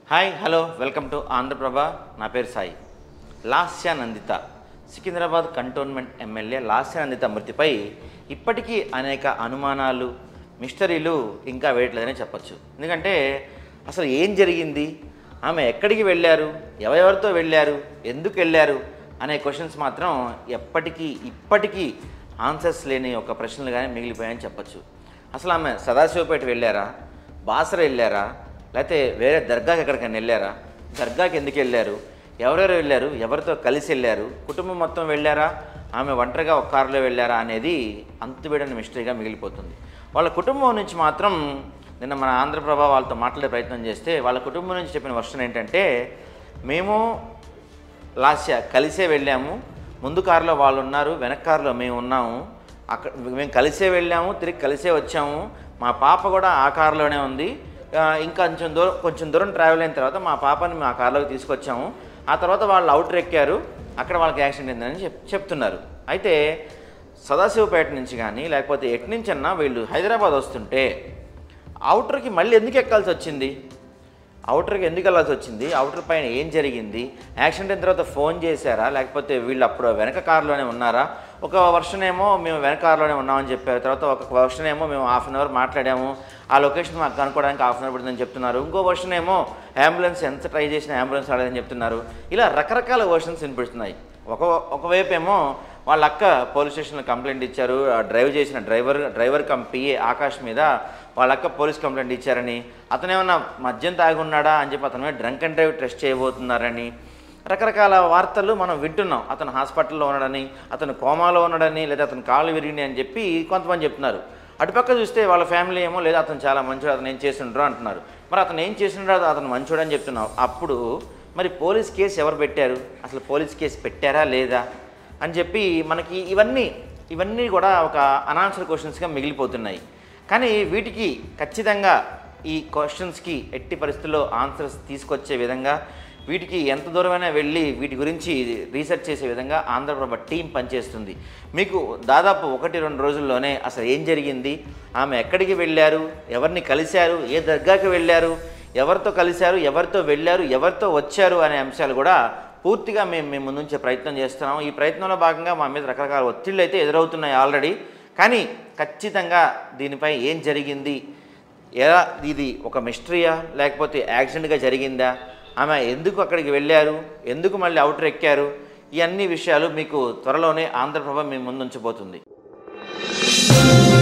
hi hello welcome to Andhraprabha నా పేరు Sai Lasya Nanditha Secunderabad cantonment MLA Lasya Nanditha మృతిపై ఇప్పటికీ అనేక అనుమానాలు మిస్టరీలు ఇంకా వేయట్లేదనే చెప్పొచ్చు ఎందుకంటే అసలు ఏం జరిగింది ఆమె ఎక్కడికి వెళ్ళారు ఎవరెవరితో వెళ్ళారు ఎందుకు వెళ్ళారు అనే క్వశ్చన్స్ మాత్రం ఎప్పటికీ ఇప్పటికీ ఆన్సర్స్ లేని ఒక ప్రశ్నలుగానే మిగిలిపోయాయని చెప్పొచ్చు అసలు ఆమె సదాశివపేట వెళ్ళారా బాసర వెళ్ళారా లేకపోతే వేరే దర్గాకి ఎక్కడికైనా వెళ్ళారా దర్గాకి ఎందుకు వెళ్ళారు ఎవరెవరు వెళ్ళారు ఎవరితో కలిసి వెళ్ళారు కుటుంబం మొత్తం వెళ్ళారా ఆమె ఒంటరిగా ఒక కారులో వెళ్ళారా అనేది అంతుబిడని మిస్టరీగా మిగిలిపోతుంది వాళ్ళ కుటుంబం నుంచి మాత్రం నిన్న మన ఆంధ్రప్రభ వాళ్ళతో మాట్లాడే ప్రయత్నం చేస్తే వాళ్ళ కుటుంబం నుంచి చెప్పిన వర్షన్ ఏంటంటే మేము లాస్య కలిసే వెళ్ళాము ముందు కారులో వాళ్ళు ఉన్నారు వెనక కారులో మేము ఉన్నాము అక్కడ మేము కలిసే వెళ్ళాము తిరిగి కలిసే వచ్చాము మా పాప కూడా ఆ కారులోనే ఉంది ఆ, ఇంకా కొంచెం దూరం కొంచెం దూరం ట్రావెల్ అయిన తర్వాత మా పాపని మా కార్లోకి తీసుకొచ్చాము ఆ తర్వాత వాళ్ళు అవుటర్ ఎక్కారు అక్కడ వాళ్ళకి యాక్సిడెంట్ అయిందని చెప్ చెప్తున్నారు అయితే సదాశివపేట నుంచి కానీ లేకపోతే ఎటు నుంచి అన్నా వీళ్ళు హైదరాబాద్ వస్తుంటే అవుటర్కి మళ్ళీ ఎందుకు ఎక్కాల్సి వచ్చింది అవుటర్కి ఎందుకు వెళ్ళాల్సి వచ్చింది అవుటర్ పైన ఏం జరిగింది యాక్సిడెంట్ అయిన తర్వాత ఫోన్ చేశారా లేకపోతే వీళ్ళు అప్పుడు వెనక కారులోనే ఉన్నారా ఒక వర్షన్ ఏమో మేము వెనక కారులోనే ఉన్నామని చెప్పారు తర్వాత ఒక వర్షన్ ఏమో మేము హాఫ్ అన్ అవర్ మాట్లాడాము ఆ లొకేషన్ మాకు కనుక్కోవడానికి హాఫ్ అన్ అవర్ పడుతుందని చెప్తున్నారు ఇంకో వర్షన్ ఏమో అంబులెన్స్ ఎంత ట్రై చేసినా అంబులెన్స్ రాలేదని చెప్తున్నారు ఇలా రకరకాల వర్షన్స్ వినిపిస్తున్నాయి ఒక ఒకవైపు ఏమో వాళ్ళ అక్క పోలీస్ స్టేషన్లో కంప్లైంట్ ఇచ్చారు ఆ డ్రైవ్ చేసిన driver driver cum PA Akash మీద వాళ్ళ అక్క పోలీస్ కంప్లైంట్ ఇచ్చారని అతను ఏమన్నా మద్యం తాగి ఉన్నాడా అని చెప్పి అతని మీద డ్రంక్ అండ్ డ్రైవ్ టెస్ట్ చేయబోతున్నారని రకరకాల వార్తలు మనం వింటున్నాం అతను హాస్పిటల్లో ఉన్నాడని అతను కోమాలో ఉన్నాడని లేదా అతను కాళ్ళు విరిగినాయి అని చెప్పి కొంతమంది చెప్తున్నారు అటుపక్క చూస్తే వాళ్ళ ఫ్యామిలీ ఏమో లేదా అతను చాలా మంచోడు అతను ఏం చేస్తుండ్రో అంటున్నారు మరి అతను ఏం చేస్తుండ్రో అతను మంచోడు అని చెప్తున్నావు అప్పుడు మరి పోలీస్ కేసు ఎవరు పెట్టారు అసలు పోలీస్ కేసు పెట్టారా లేదా అని చెప్పి మనకి ఇవన్నీ ఇవన్నీ కూడా ఒక అనాన్సర్ క్వశ్చన్స్గా మిగిలిపోతున్నాయి కానీ వీటికి ఖచ్చితంగా ఈ క్వశ్చన్స్కి ఎట్టి పరిస్థితుల్లో ఆన్సర్స్ తీసుకొచ్చే విధంగా వీటికి ఎంత దూరమైనా వెళ్ళి వీటి గురించి రీసెర్చ్ చేసే విధంగా ఆంధ్రప్రభ టీం పనిచేస్తుంది మీకు దాదాపు ఒకటి రెండు రోజుల్లోనే అసలు ఏం జరిగింది ఆమె ఎక్కడికి వెళ్ళారు ఎవరిని కలిశారు ఏ దర్గాకి వెళ్ళారు ఎవరితో కలిశారు ఎవరితో వెళ్ళారు ఎవరితో వచ్చారు అనే అంశాలు కూడా పూర్తిగా మేము మేము ముందుంచే ప్రయత్నం చేస్తున్నాం ఈ ప్రయత్నంలో భాగంగా మా మీద రకరకాల ఒత్తిళ్ళు అయితే ఎదురవుతున్నాయి ఆల్రెడీ కానీ ఖచ్చితంగా దీనిపై ఏం జరిగింది ఎలా ఇది ఒక మిస్టరీయా లేకపోతే యాక్సిడెంట్గా జరిగిందా ఆమె ఎందుకు అక్కడికి వెళ్ళారు ఎందుకు మళ్ళీ అవుటర్ ఎక్కారు ఈ అన్ని విషయాలు మీకు త్వరలోనే ఆంధ్రప్రభ మీ ముందుంచబోతుంది